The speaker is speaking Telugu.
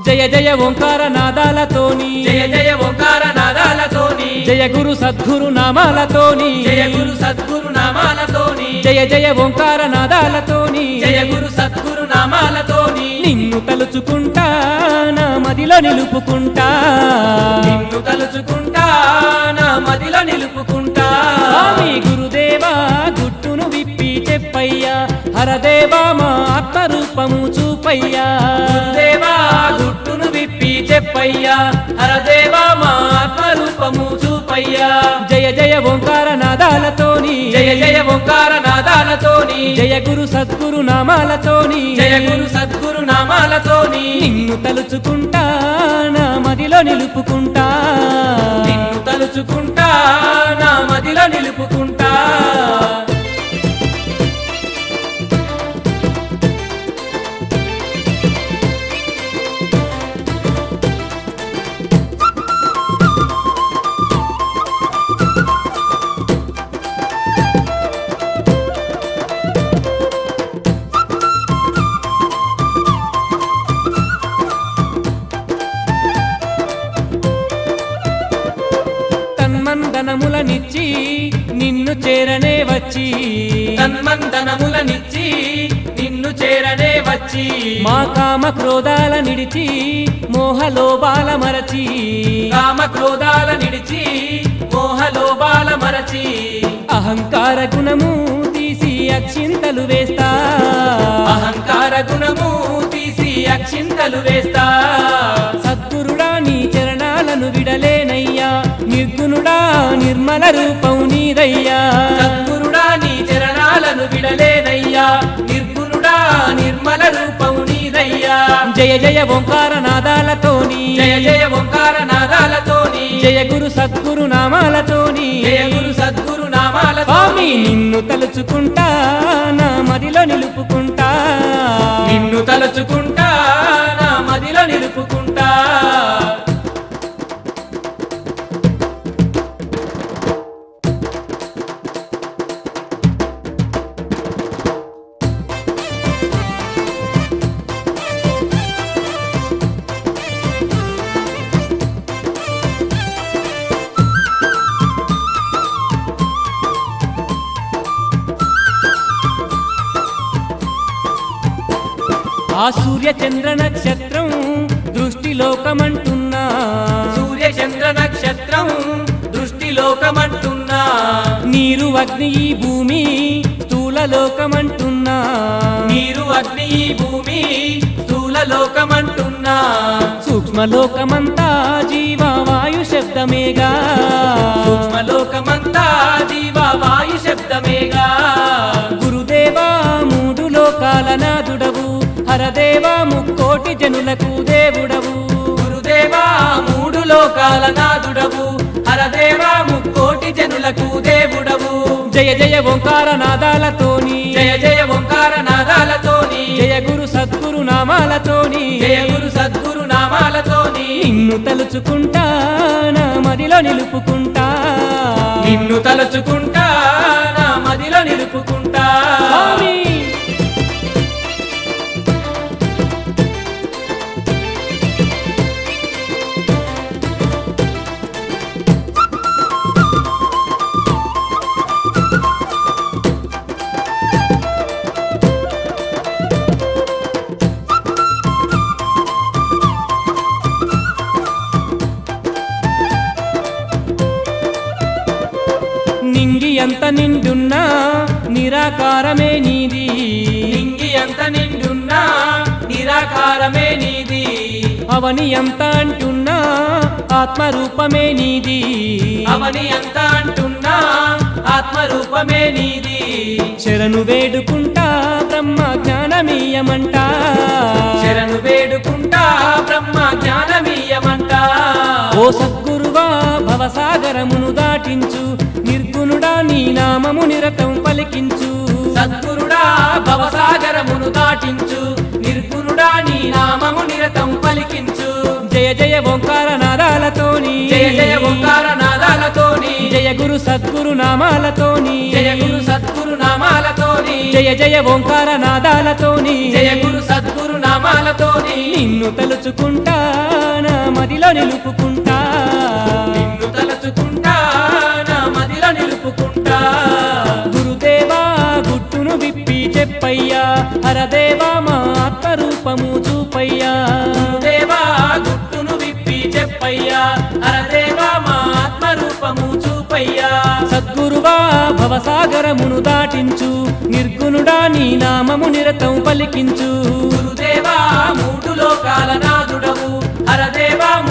జయ జయ ఓంకార నాదాలతోని జయ జయ ఓంకార నాదాలతోని జయ గురు సద్గురు నామాలతోని జయ గురు సద్గురు నామాలతోని జయ జయ ఓంకార నాదాలతోని జయ గురు సద్గురు నామాలతోని నిన్ను తలుచుకుంటా నా మదిలో నిలుపుకుంటా నిన్ను తలుచుకుంటా నా మదిలో నిలుపుకుంటా స్వామి గురుదేవా గుట్టును విప్పి చెప్పయ్యా హరదేవా మా ఆత్మరూపము చూపయ్యా దేవా గుట్టును విప్పి చెప్పయ్యా హరదేవా మా ఆత్మరూపము చూపయ్యా జయ జయ ఓంకార నాదాలతోని జయ జయ ఓంకార నాదాలతోని జయ గురు సద్గురు నామాలతోని జయ గురు సద్గురు నామాలతోని నిన్ను తలుచుకుంటా నా మదిలో నిలుపుకుంటా నిన్ను తలుచుకుంటా నా మదిలో నిలుపుకుంటా తన్మందనములనిచ్చి నిన్ను చేరనే వచ్చి తన్మంతనములనిచ్చి నిన్ను చేరనే వచ్చి మా కామ క్రోధాల నిడిచి మోహలోబాల మరచి కామ క్రోధాల నిడిచి మోహలోబాల మరచి అహంకార గుణము తీసి అక్షింతలు వేస్తా అహంకార గుణము తీసి అక్షింతలు వేస్తా సద్గురుడా నీ చరణాలను విడలేనయ్యా నిర్గుణుడా నిర్మల రూపం నీదయ్యా సద్గురుడా నీ చరణాలను విడలేనయ్యా నిర్గుణుడా నిర్మల రూపం నీదయ్యా జయ జయ ఓంకార నాదాలతోని జయ జయ ఓంకార నాదాలతోని జయ గురు సద్గురు నామాలతోని జయ గురు సద్గురు నామాలతోని స్వామి నిన్ను తలుచుకుంటా నా మదిలో నిలుపుకుంటా నిన్ను తలుచుకుంటా నా మదిలో నిలుపుకుంటా ఆ సూర్య చంద్ర నక్షత్రం దృష్టిలోకమంటున్నా సూర్య చంద్ర నక్షత్రం దృష్టిలోకమంటున్నా నీరు అగ్ని ఈ భూమి స్థూల లోకమంటున్నా నీరు అగ్ని ఈ భూమి స్థూల లోకమంటున్నా సూక్ష్మలోకమంతా జీవ వాయు శబ్దమేగా సూక్ష్మలోకమంతా జీవ వాయు శబ్దమేగా గురుదేవా మూడు లోకాల నాదుడవు హరదేవా ముక్కోటి జనులకు దేవుడవు గురుదేవా మూడు లోకాల నాదుడవు హరదేవా ముక్కోటి జనులకు దేవుడవు జయ జయ ఓంకార నాదాలతోని జయ జయ ఓంకార నాదాలతోని జయ గురు సద్గురు నామాలతోని జయ గురు సద్గురు నామాలతోని నిన్ను తలుచుకుంటా నా మదిలో నిలుపుకుంటా నిన్ను తలుచుకుంటా నా మదిలో నిలుపుకుంటా స్వామి నింగి ఎంత నిండున్నా నిరాకారమే నీది నింగి ఎంత నిండున్నా నిరాకారమే నీది అవని ఎంత అంటున్నా ఆత్మరూపమే నీది అవని ఎంత అంటున్నా ఆత్మరూపమే నీది శరణు వేడుకుంటా బ్రహ్మ జ్ఞానమీయమంట శరణు వేడుకుంటా బ్రహ్మ జ్ఞానమీయమంట ఓ సద్గురువా భవసాగరమును దాటించు నిర్గుణుడా నీ నామము నిరతం పలికించు సద్గురుడా భవసాగరమును దాటించు నిర్గుణుడా నీ నామము నిరతం పలికించు జయ జయ ఓంకార నాదాలతోని జయ జయ ఓంకార నాదాలతోని జయ గురు సద్గురు నామాలతోని జయ గురు సద్గురు నామాలతోని జయ జయ ఓంకార నాదాలతోని జయ గురు సద్గురు నామాలతోని నిన్ను తలుచుకుంటా నా మదిలో నిలుపుకుంటా నిన్ను తలచుకుంటా నా మదిలో నిలుపుకుంటా గురుదేవా గుట్టును విప్పి చెప్పయ్యా హరదేవా మా ఆత్మరూపము చూపయ్యా దేవా గుట్టును విప్పి చెప్పయ్యా అరదేవా మా ఆత్మరూపము చూపయ్యా సద్గురువా భవసాగరమును దాటించు నిర్గుణుడా నీ నామము నిరతం పలికించు గురుదేవా మూడు లోకాల నాదుడవు హరదేవా